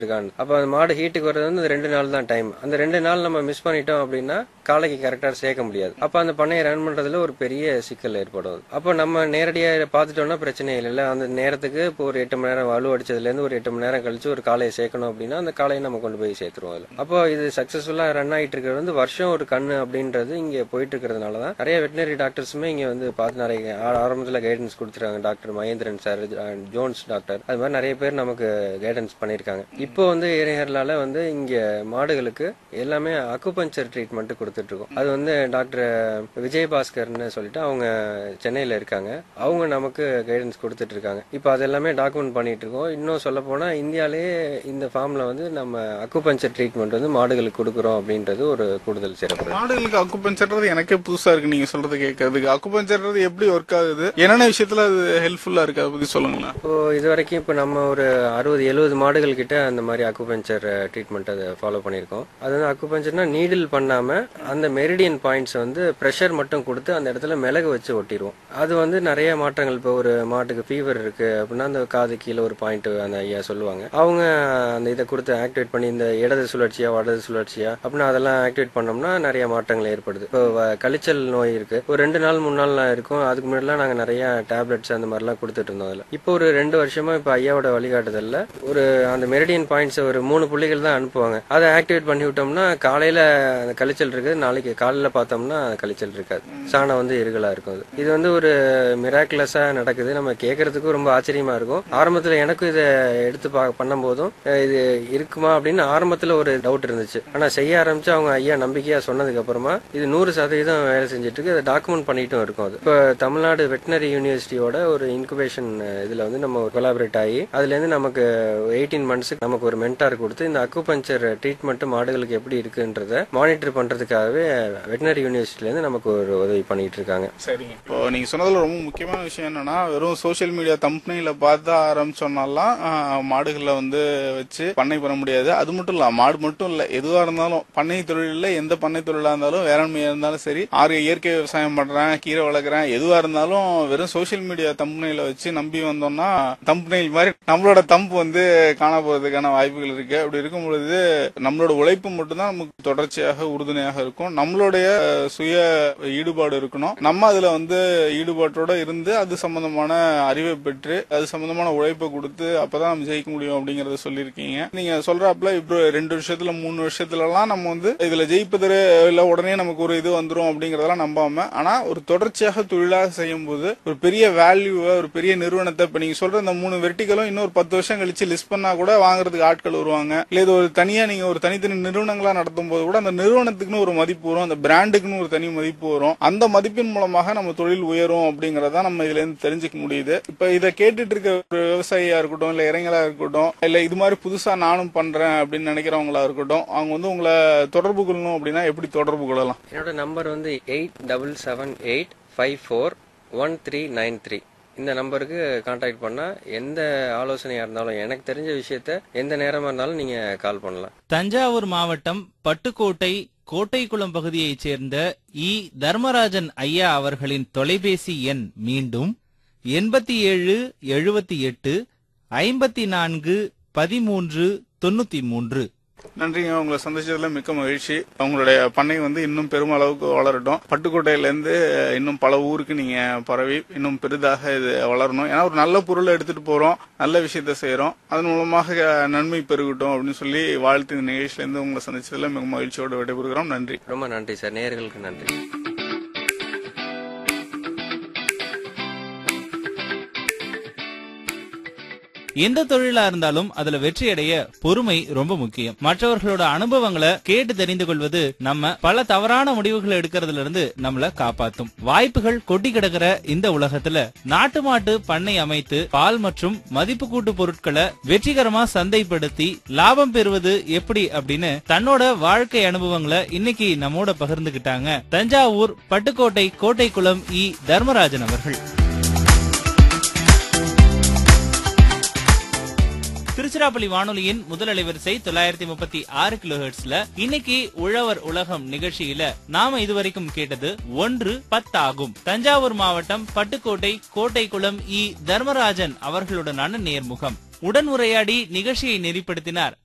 இருக்கான்னு அப்ப அந்த மாடு ஹீட்டுக்கு வர்றது வந்து அந்த ரெண்டு நாள் தான் டைம் அந்த ரெண்டு நாள் நம்ம மிஸ் பண்ணிட்டோம் அப்படின்னா காலைக்கு கரெக்டா சேர்க்க முடியாது அப்ப அந்த பண்ணையை ரன் பண்றதுல ஒரு பெரிய சிக்கல் ஏற்படும் அப்ப நம்ம நேரடியா இதை பார்த்துட்டோம்னா பிரச்சனை இல்லை அந்த நேரத்துக்கு இப்போ ஒரு எட்டு மணி நேரம் வலு அடிச்சதுல இருந்து ஒரு எட்டு மணி நேரம் கழிச்சு ஒரு காலையை சேர்க்கணும் அப்படின்னா அந்த காலையை நம்ம கொண்டு போய் சேர்த்துருவோம் அதுல அப்போ இது சக்சஸ்ஃபுல்லா ரன் ஆயிட்டு இருக்கிறது வந்து வருஷம் ஒரு கண்ணு அப்படின்றது இங்க போயிட்டு இருக்கிறதுனால தான் நிறைய வெட்டினரி டாக்டர்ஸுமே இங்க வந்து பார்த்து நிறைய ஆ- ஆரம்பத்துல கைடன்ஸ் கொடுத்துருக்காங்க doctor Mahendran sir Jones doctor அது மாதிரி நிறைய பேர் நமக்கு கைடன்ஸ் பண்ணிருக்காங்க இப்போ வந்து ஏரியாலால வந்து இங்க மாடுகளுக்கு எல்லாமே அக்குபஞ்சர் ட்ரீட்மெண்ட் கொடுத்துட்டு இருக்கோம் அது வந்து டாக்டர் விஜயபாஸ்கர்னு சொல்லிட்டு அவங்க சென்னையில இருக்காங்க அவங்க நமக்கு கைடன்ஸ் கொடுத்துட்டு இருக்காங்க இப்போ அது எல்லாமே டாக்குமெண்ட் பண்ணிட்டு இருக்கோம் இன்னும் சொல்ல போனா இந்தியாலேயே இந்த ஃபார்ம்ல வந்து நம்ம அக்குபஞ்சர் ட்ரீட்மெண்ட் வந்து மாடுகளுக்கு கொடுக்குறோம் அப்படின்றது ஒரு கூடுதல் சிறப்பு மாடுகளுக்கு அக்குபஞ்சர்ன்றது எனக்கே புதுசா இருக்கு நீங்க சொல்றது கேட்கறதுக்கு அக்குபஞ்சர்ன்றது எப்படி ஒர்க் ஆகுது என்னென்ன விஷயத்துல அது ஹெல்ப்ஃபுல்லா இருக்கு அதை பத்தி சொல்லுங்களேன் இப்போ இது வரைக்கும் இப்போ நம்ம ஒரு அறுபது எழுபது மாடுகள் கிட்ட அந்த மாதிரி அக்குபஞ்சர் ட்ரீட்மெண்ட் அதை ஃபாலோ பண்ணியிருக்கோம் அது வந்து அக்குபஞ்சர்னா நீடில் பண்ணாம அந்த மெரிடியன் பாயிண்ட்ஸ் வந்து ப்ரெஷர் மட்டும் கொடுத்து அந்த இடத்துல மிளகு வச்சு ஒட்டிடுவோம் அது வந்து நிறைய மாற்றங்கள் இப்போ ஒரு மாட்டுக்கு ஃபீவர் இருக்கு அப்படின்னா அந்த காது கீழே ஒரு பாயிண்ட் அந்த ஐயா சொல்லுவாங்க அவங்க அந்த இதை கொடுத்து ஆக்டிவேட் பண்ணி இந்த இடது சுழற்சியா வடது சுழற்சியா அப்படின்னா அதெல்லாம் ஆக்டிவேட் பண்ணோம்னா நிறைய மாற்றங்கள் ஏற்படுது இப்போ வ- கழிச்சல் நோய் இருக்கு ஒரு ரெண்டு நாள் மூணு நாள் இருக்கும் அதுக்கு முன்னாடிலாம் நாங்க நிறைய டேப்லெட்ஸ் அந்த மாதிரிலாம் கொடுத்துட்டு இருந்தோம் அதுல இப்போ ஒரு ரெண்டு வருஷமா இப்போ ஐயாவோட வழிகாட்டுதல்ல ஒரு அந்த மெரிடியன் பாயிண்ட்ஸ் ஒரு மூணு புள்ளிகள் தான் அனுப்புவாங்க அதை ஆக்டிவேட் பண்ணி விட்டோம்னா காலையில அந்த கழிச்சல் இருக்கு நாளைக்கு காலையில பார்த்தோம்னா கழிச்சல் இருக்காது சாணம் வந்து இருகலா இருக்கும் அது. இது வந்து ஒரு மிராக்குலஸா நடக்குது நம்ம கேட்கறதுக்கும் ரொம்ப ஆச்சரியமா இருக்கும் ஆரம்பத்துல எனக்கும் இதை எடுத்து பா பண்ணும் போதும் அஹ் இது இருக்குமா அப்படின்னு ஆரம்பத்துல ஒரு டவுட் இருந்துச்சு ஆனா செய்ய ஆரம்பிச்சு அவங்க ஐயா நம்பிக்கையா சொன்னதுக்கு அப்புறமா இது நூறு சதவீதம் வேலை செஞ்சுட்டு இருக்கு அதை டாக்குமெண்ட் பண்ணிட்டும் இருக்கும் அது இப்போ தமிழ்நாடு வெட்டினரி யூனிவர்சிட்டியோட ஒரு இன்குபேஷன் இதுல வந்து நம்ம கொலாபரேட் ஆகி அதுல இருந்து நமக்கு எயிட்டீன் மந்த்ஸ்க்கு நமக்கு ஒரு மென்டார் கொடுத்து இந்த அக்குபஞ்சர் ட்ரீட்மெண்ட் மாடுகளுக்கு எப்படி இருக்குன்றத மானிட்டர் பண்றதுக்காகவே வெட்டினரி யூனிவர்சிட்டில இருந்து நமக்கு ஒரு உதவி பண்ணிட்டு இருக்காங்க சரிங்க இப்போ நீங்க சொன்னதுல ரொம்ப முக்கியமான விஷயம் என்னன்னா வெறும் சோஷியல் மீடியா கம்பெனில பார்த்து ஆரம்பிச்சோம்னாலாம் ஆஹ், மாடுகளை வந்து வச்சு பண்ணை பண்ண முடியாது அது மட்டும் இல்ல மாடு மட்டும் இல்ல எதுவா இருந்தாலும் பண்ணை தொழில எந்த பண்ணை தொழிலா இருந்தாலும் வேளாண்மையா இருந்தாலும் சரி ஆறு இயற்கை விவசாயம் பண்றேன் கீரை வளர்க்குறேன் எதுவா இருந்தாலும் வெறும் சோஷியல் மீடியா தம்பனையில வச்சு நம்பி வந்தோம்னா தம்பனையில் மாதிரி நம்மளோட தம்பு வந்து காண போறதுக்கான வாய்ப்புகள் இருக்கு அப்படி இருக்கும் பொழுது நம்மளோட உழைப்பு மட்டும்தான் நமக்கு தொடர்ச்சியாக உறுதுணையாக இருக்கும் நம்மளுடைய அஹ், சுய ஈடுபாடு இருக்கணும் நம்ம அதுல வந்து ஈடுபாட்டோட இருந்து அது சம்பந்தமான அறிவை பெற்று அது சம்பந்தமான உழைப்பை கொடுத்து அப்பதான் நம்ம ஜெயிக்க முடியும் அப்படிங்கறத சொல்லியிருக்கீங்க நீங்க சொல்றாப்புல இப்போ ரெண்டு வருஷத்துல மூணு வருஷத்துல எல்லாம் நம்ம வந்து இதுல ஜெயிப்பது இல்ல உடனே நமக்கு ஒரு இது வந்துரும் அப்படிங்கறதெல்லாம் நம்பாம ஆனா ஒரு தொடர்ச்சியாக தொழிலாக செய்யும் போது ஒரு பெரிய வேல்யூவை ஒரு பெரிய நிறுவனத்தை இப்ப நீங்க சொல்ற இந்த மூணு வெர்டிகளும் இன்னொரு பத்து வருஷம் கழிச்சு லிஸ்ட் பண்ணா கூட வாங்குறதுக்கு ஆட்கள் வருவாங்க இல்ல இது ஒரு தனியா நீங்க ஒரு தனித்தனி நிறுவனங்களா நடத்தும் போது கூட அந்த நிறுவனத்துக்குன்னு ஒரு மதிப்பு வரும் அந்த பிராண்டுக்குன்னு ஒரு தனி மதிப்பு வரும் அந்த மதிப்பின் மூலமாக நம்ம தொழில் உயரும் அப்படிங்கறத நம்ம இதுல இருந்து தெரிஞ்சுக்க முடியுது இப்ப இதை கேட்டுட்டு இருக்க ஒரு விவசாயியா இருக்கட்டும் இல்ல இளைஞரா இருக்கட்டும் இல்ல இது மாதிரி புதுசா நானும் பண்றேன் அப்படின்னு நினைக்கிறவங்களா இருக்கட்டும் அவங்க வந்து உங்களை தொடர்பு கொள்ளணும் அப்படின்னா எப்படி தொடர்பு கொள்ளலாம் என்னோட நம்பர் வந்து eight double seven eight five four one three nine three இந்த நம்பருக்கு கான்டாக்ட் பண்ணா எந்த ஆலோசனையா இருந்தாலும் எனக்கு தெரிஞ்ச விஷயத்த எந்த நேரமா இருந்தாலும் நீங்க கால் பண்ணலாம் தஞ்சாவூர் மாவட்டம் பட்டுக்கோட்டை கோட்டைக்குளம் பகுதியைச் சேர்ந்த இ தர்மராஜன் ஐயா அவர்களின் தொலைபேசி எண் மீண்டும் எண்பத்தி ஏழு எழுபத்தி எட்டு ஐம்பத்தி நான்கு பதிமூன்று தொண்ணூத்தி மூன்று நன்றிங்க உங்களை சந்திச்சதுல மிக்க மகிழ்ச்சி உங்களுடைய பண்ணை வந்து இன்னும் பெரும் அளவுக்கு வளரட்டும் பட்டுக்கோட்டையில இருந்து இன்னும் பல ஊருக்கு நீங்க பரவி இன்னும் பெரிதாக இது வளரணும் ஏன்னா ஒரு நல்ல பொருளை எடுத்துட்டு போறோம் நல்ல விஷயத்த செய்யறோம் அதன் மூலமாக நன்மை பெருகட்டும் அப்படின்னு சொல்லி வாழ்த்து இந்த நிகழ்ச்சியில இருந்து உங்களை சந்திச்சதுல மிக மகிழ்ச்சியோடு விடைபெறுகிறோம் நன்றி ரொம்ப நன்றி சார் நேயர்களுக்கு நன்றி எந்த தொழிலா இருந்தாலும் அதுல வெற்றி அடைய பொறுமை ரொம்ப முக்கியம் மற்றவர்களோட அனுபவங்களை கேட்டு தெரிந்து கொள்வது நம்ம பல தவறான முடிவுகளை எடுக்கிறதுல இருந்து நம்மள காப்பாத்தும் வாய்ப்புகள் கொட்டி கிடக்கிற இந்த உலகத்துல நாட்டு மாட்டு பண்ணை அமைத்து பால் மற்றும் மதிப்பு கூட்டு பொருட்களை வெற்றிகரமா சந்தைப்படுத்தி லாபம் பெறுவது எப்படி அப்படின்னு தன்னோட வாழ்க்கை அனுபவங்களை இன்னைக்கு நம்மோட பகிர்ந்துகிட்டாங்க தஞ்சாவூர் பட்டுக்கோட்டை கோட்டைக்குளம் இ தர்மராஜன் அவர்கள் திருச்சிராப்பள்ளி வானொலியின் முதல் அலைவரிசை தொள்ளாயிரத்தி முப்பத்தி ஆறு கிலோ இன்னைக்கு உழவர் உலகம் நிகழ்ச்சியில நாம இதுவரைக்கும் கேட்டது ஒன்று பத்தாகும் தஞ்சாவூர் மாவட்டம் பட்டுக்கோட்டை கோட்டைக்குளம் இ தர்மராஜன் அவர்களுடனான நேர்முகம் உடன் உரையாடி நிகழ்ச்சியை நெறிப்படுத்தினார்